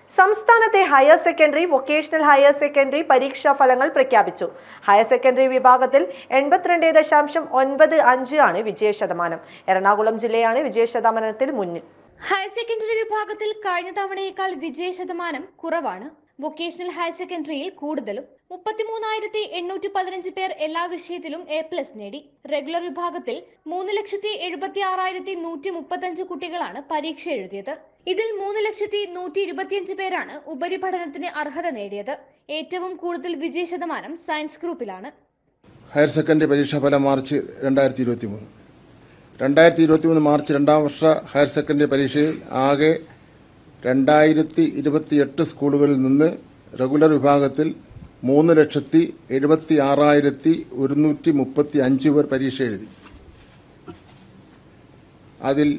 സംസ്ഥാനത്തെ higher secondary vocational higher secondary പരീക്ഷാ ഫലങ്ങൾ പ്രഖ്യാപിച്ചു ഹയർ സെക്കൻഡറി വിഭാഗത്തിൽ എൺപത്തിരണ്ട് ദശാംശം ഒൻപത് അഞ്ച് ആണ് വിജയ ശതമാനം എറണാകുളം ജില്ലയാണ് വിജയ ശതമാനത്തിൽ മുന്നിൽ ഹയർ സെക്കൻഡറി വിഭാഗത്തിൽ കഴിഞ്ഞ തവണയേക്കാൾ വിജയ ശതമാനം കുറവാണ് വൊക്കേഷണൽ ഹയർ സെക്കൻഡറിയിൽ കൂടുതലും മുപ്പത്തിമൂന്നായിരത്തി എണ്ണൂറ്റി പതിനഞ്ച് പേർ എല്ലാ വിഷയത്തിലും എ പ്ലസ് നേടി റെഗുലർ വിഭാഗത്തിൽ മൂന്ന് ലക്ഷത്തി എഴുപത്തി ആറായിരത്തി നൂറ്റി മുപ്പത്തഞ്ച് കുട്ടികളാണ് പരീക്ഷ എഴുതിയത് ഇതിൽ മൂന്ന് ലക്ഷത്തി നൂറ്റി ഇരുപത്തിയഞ്ച് പേരാണ് ഉപരിപഠനത്തിന് അർഹത നേടിയത് ഏറ്റവും കൂടുതൽ വിജയ ശതമാനം സയൻസ് ഗ്രൂപ്പിലാണ് ഹയർ സെക്കൻഡറി പരീക്ഷാഫലം മാർച്ച് രണ്ടായിരത്തി ഇരുപത്തി മൂന്ന് രണ്ടായിരത്തി ഇരുപത്തി മൂന്ന് മാർച്ച് രണ്ടാം വർഷ ഹയർ സെക്കൻഡറി പരീക്ഷയിൽ ആകെ രണ്ടായിരത്തി ഇരുപത്തിയെട്ട് സ്കൂളുകളിൽ നിന്ന് റെഗുലർ വിഭാഗത്തിൽ മൂന്ന് ലക്ഷത്തി എഴുപത്തി ആറായിരത്തി ഒരുന്നൂറ്റി മുപ്പത്തി അഞ്ച് പേർ പരീക്ഷ എഴുതി അതിൽ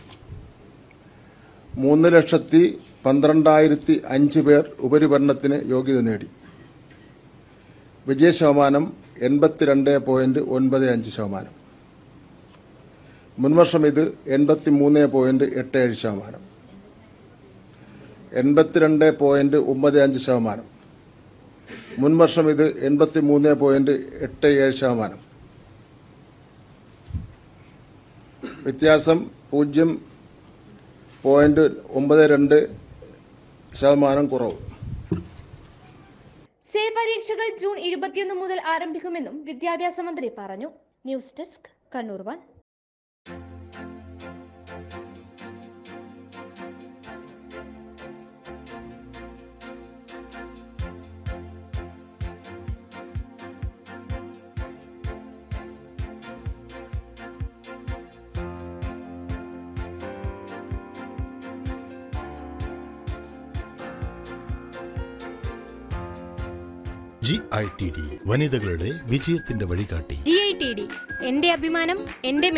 മൂന്ന് ലക്ഷത്തി പന്ത്രണ്ടായിരത്തി അഞ്ച് പേർ ഉപരിപഠനത്തിന് യോഗ്യത നേടി വിജയ ശതമാനം എൺപത്തിരണ്ട് പോയിന്റ് ഒൻപത് അഞ്ച് ശതമാനം മുൻവർഷം ഇത് എൺപത്തി മൂന്ന് പോയിന്റ് എട്ട് ഏഴ് ശതമാനം എൺപത്തിരണ്ട് പോയിന്റ് ഒമ്പത് അഞ്ച് ശതമാനം മുൻവർഷം ഇത് എൺപത്തി മൂന്ന് പോയിന്റ് എട്ട് ഏഴ് ശതമാനം വ്യത്യാസം പൂജ്യം പോയിന്റ് ഒമ്പത് രണ്ട് ശതമാനം കുറവ് സേ പരീക്ഷകൾ ജൂൺ ഇരുപത്തിയൊന്ന് മുതൽ ആരംഭിക്കുമെന്നും വിദ്യാഭ്യാസ മന്ത്രി പറഞ്ഞു news desk Kannur one G I T D വനിതകളുടെ വിജയത്തിന്റെ വഴികാട്ടി ജി ഐ ടി ഡി എന്റെ അഭിമാനം എന്റെ